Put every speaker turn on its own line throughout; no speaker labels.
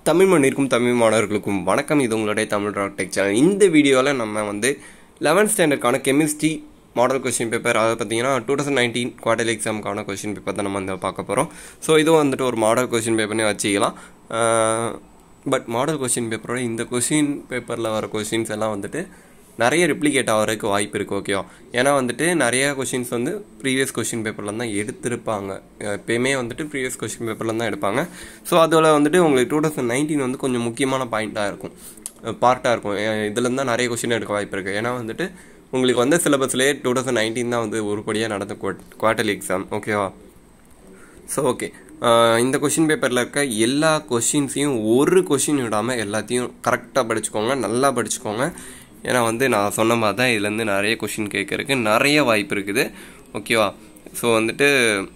தமிழ் மண்ணிற்கும் தமிழ் மாணவர்களுக்கும் வணக்கம் இது உங்களுடைய தமிழ் ராக் டெக் சேனல் இந்த வீடியோவில் நம்ம வந்து லெவன்த் ஸ்டாண்டர்டுக்கான கெமிஸ்ட்ரி மாடல் கொஷின் பேப்பர் அதை பார்த்தீங்கன்னா டூ தௌசண்ட் நைன்டீன் குவார்டர் எக்ஸாமுக்கான கொஷின் பேப்பர் தான் நம்ம வந்து பார்க்க போகிறோம் ஸோ இதுவும் வந்துட்டு ஒரு மாடல் கொஷின் பேப்பர்னே வச்சுக்கலாம் பட் மாடல் கொஷின் பேப்பரோட இந்த கொஷின் பேப்பரில் வர கொஷின்ஸ் எல்லாம் வந்துட்டு நிறைய ரிப்ளிகேட் ஆகிறதுக்கு வாய்ப்பு இருக்குது ஓகேவா ஏன்னா வந்துட்டு நிறைய கொஷின்ஸ் வந்து ப்ரீவியஸ் கொஷின் பேப்பரில் தான் எடுத்திருப்பாங்க எப்பயுமே வந்துட்டு ப்ரீவியஸ் கொஷின் பேப்பரில் தான் எடுப்பாங்க ஸோ அதில் வந்துட்டு உங்களுக்கு டூ தௌசண்ட் நைன்டீன் வந்து கொஞ்சம் முக்கியமான பாயிண்ட்டாக இருக்கும் பார்ட்டாக இருக்கும் இதுலேருந்து தான் நிறைய கொஷின் எடுக்க வாய்ப்பு இருக்குது ஏன்னா வந்துட்டு உங்களுக்கு வந்து சிலபஸ்லேயே டூ தௌசண்ட் நைன்டீன் தான் வந்து உருப்படியாக நடந்த குவார்டர்லி எக்ஸாம் ஓகேவா ஸோ ஓகே இந்த கொஷின் பேப்பரில் இருக்க எல்லா கொஷின்ஸையும் ஒரு கொஷின் விடாமல் எல்லாத்தையும் கரெக்டாக படிச்சுக்கோங்க நல்லா படிச்சுக்கோங்க ஏன்னா வந்து நான் சொன்ன மாதிரி தான் இதுலேருந்து நிறைய கொஷின் கேட்கறதுக்கு நிறைய வாய்ப்பு இருக்குது ஓகேவா ஸோ வந்துட்டு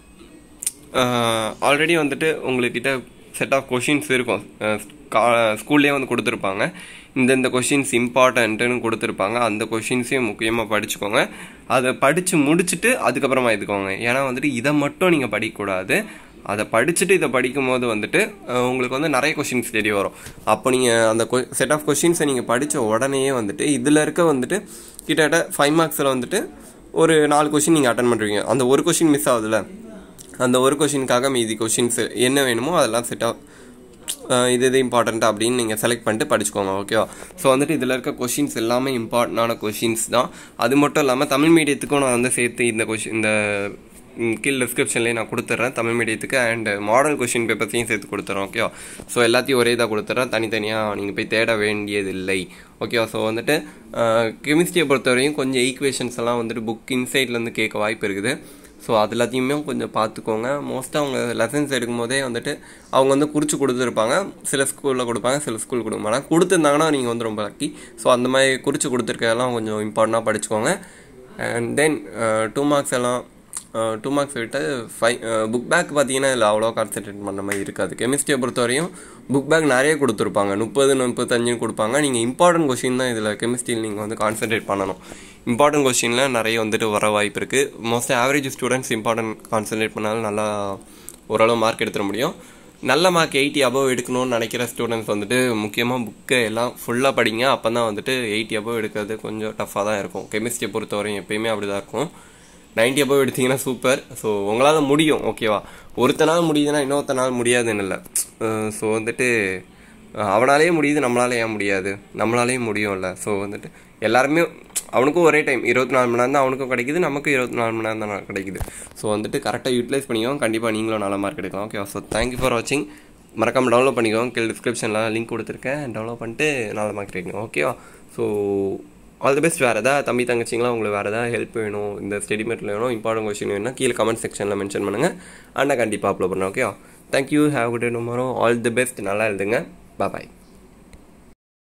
ஆல்ரெடி வந்துட்டு உங்கள்கிட்ட செட் ஆஃப் கொஷின்ஸ் இருக்கும் ஸ்கூல்லேயே வந்து கொடுத்துருப்பாங்க இந்தந்த கொஷின்ஸ் இம்பார்ட்டன்ட்டுன்னு கொடுத்துருப்பாங்க அந்த கொஷின்ஸையும் முக்கியமாக படிச்சுக்கோங்க அதை படித்து முடிச்சுட்டு அதுக்கப்புறமா எடுத்துக்கோங்க ஏன்னா வந்துட்டு இதை மட்டும் நீங்கள் படிக்கக்கூடாது அதை படிச்சுட்டு இதை படிக்கும் போது வந்துட்டு உங்களுக்கு வந்து நிறைய கொஷின்ஸ் தெரிய வரும் அப்போ நீங்கள் அந்த செட் ஆஃப் கொஷின்ஸை நீங்கள் படித்த உடனேயே வந்துட்டு இதில் இருக்க வந்துட்டு கிட்டத்தட்ட ஃபைவ் மார்க்ஸில் வந்துட்டு ஒரு நாலு கொஷின் நீங்கள் அட்டன் பண்ணுறீங்க அந்த ஒரு கொஷின் மிஸ் ஆகுதுல்ல அந்த ஒரு கொஷினுக்காக மீதி கொஷின்ஸ் என்ன வேணுமோ அதெல்லாம் செட் ஆஃப் இது இது இம்பார்ட்டண்ட் அப்படின்னு நீங்கள் செலக்ட் பண்ணிட்டு படிச்சுக்கோங்க ஓகேவா ஸோ வந்துட்டு இதில் இருக்க கொஷின்ஸ் எல்லாமே இம்பார்ட்டண்டான கொஷின்ஸ் தான் அது மட்டும் இல்லாமல் தமிழ் மீடியத்துக்கும் நான் வந்து சேர்த்து இந்த கொஷின் இந்த கீழ் டிஸ்கிரிப்ஷன்லேயே நான் கொடுத்துட்றேன் தமிழ் மீடியத்துக்கு அண்ட் மாடல் கொஷின் பேப்பர்ஸையும் சேர்த்து கொடுத்துறேன் ஓகேவா ஸோ எல்லாத்தையும் ஒரே இதாக கொடுத்துட்றேன் தனித்தனியாக நீங்கள் போய் தேட வேண்டியதில்லை ஓகேவா ஸோ வந்துட்டு கெமிஸ்ட்ரியை பொறுத்தவரையும் கொஞ்சம் ஈக்குவேஷன்ஸ் எல்லாம் வந்துட்டு புக் இன்சைட்லேருந்து கேட்க வாய்ப்பு இருக்குது ஸோ அது எல்லாத்தையுமே கொஞ்சம் பார்த்துக்கோங்க மோஸ்ட்டாக அவங்க லெசன்ஸ் எடுக்கும் போதே வந்துட்டு அவங்க வந்து குறித்து கொடுத்துருப்பாங்க சில ஸ்கூலில் கொடுப்பாங்க சில ஸ்கூல் கொடுக்க மாட்டாங்க கொடுத்துருந்தாங்கன்னா நீங்கள் வந்து ரொம்ப லக்கி ஸோ அந்த மாதிரி குறித்து கொடுத்துருக்கெல்லாம் கொஞ்சம் இம்பார்ட்டண்ட்டாக படிச்சுக்கோங்க அண்ட் தென் டூ மார்க்ஸ் எல்லாம் டூ மார்க்ஸ் விட்டு ஃபைவ் புக் பேக் பார்த்தீங்கன்னா இதில் அவ்வளோ கான்சென்ட்ரேட் பண்ண மாதிரி இருக்காது கெமிஸ்ட்ரியை பொறுத்தவரையும் புக் பேக் நிறைய கொடுத்துருப்பாங்க முப்பது முப்பத்தஞ்சுன்னு கொடுப்பாங்க நீங்கள் இம்பார்ட்டன்ட் கொஷின் தான் இதில் கெமிஸ்ட்ரியில் நீங்கள் வந்து கான்சென்ட்ரேட் பண்ணணும் இம்பார்ட்டன்ட் கொஷினில் நிறைய வந்துட்டு வர வாய்ப்பு இருக்குது most average students important concentrate பண்ணாலும் நல்லா ஓரளவு மார்க் எடுத்துட முடியும் நல்ல மார்க் எயிட்டி அபவ் எடுக்கணும்னு நினைக்கிற ஸ்டூடெண்ட்ஸ் வந்துட்டு முக்கியமாக புக்கை எல்லாம் ஃபுல்லாக படிங்க அப்போ தான் வந்துட்டு எயிட்டி அபவ் எடுக்கிறது கொஞ்சம் டஃப்பாக தான் இருக்கும் கெமிஸ்ட்ரியை பொறுத்தவரையும் எப்பயுமே அப்படி தான் இருக்கும் நைன்டி அபவ் எடுத்தீங்கன்னா சூப்பர் ஸோ உங்களால் முடியும் ஓகேவா ஒருத்த நாள் முடியுதுன்னா இன்னொருத்த நாள் முடியாதுன்னு இல்லை ஸோ வந்துட்டு அவனாலேயே முடியுது நம்மளால ஏன் முடியாது நம்மளாலேயும் முடியும்ல ஸோ வந்துட்டு எல்லாருமே அவனுக்கும் ஒரே டைம் இருபத்தி நாலு மணி நேரம் தான் அவனுக்கும் கிடைக்குது நமக்கும் இருபத்தி நாலு மணி நேரம் தான் கிடைக்குது ஸோ வந்துட்டு கரெக்டாக யூட்டிலைஸ் பண்ணிக்கோங்க கண்டிப்பாக நீங்களும் நல்ல மார்க் எடுக்கலாம் ஓகே ஸோ தேங்க்யூ ஃபார் வாட்சிங் மறக்காமல் டவுன்லோட் பண்ணிக்கோங்க கீழே டிஸ்கிரிப்ஷனில் லிங்க் கொடுத்துருக்கேன் டவுன்லோட் பண்ணிட்டு நல்ல மார்க் எடுக்கணும் ஓகேவா ஸோ ஆல் தி பெஸ்ட் வேறு எதாவது தம்பி தங்கச்சிங்களாம் உங்களுக்கு வேறு எதாவது ஹெல்ப் வேணும் இந்த ஸ்டடி மெட்டில் வேணும் இம்பார்ட்டன்ட் கொஸ்டின் வேணும்னா கீழே கமெண்ட் செக்ஷனில் மென்ஷன் பண்ணுங்கள் அண்ணா கண்டிப்பாக அப்லோட் பண்ணேன் okay thank you have good day tomorrow all the best நல்லா எழுதுங்க பாய்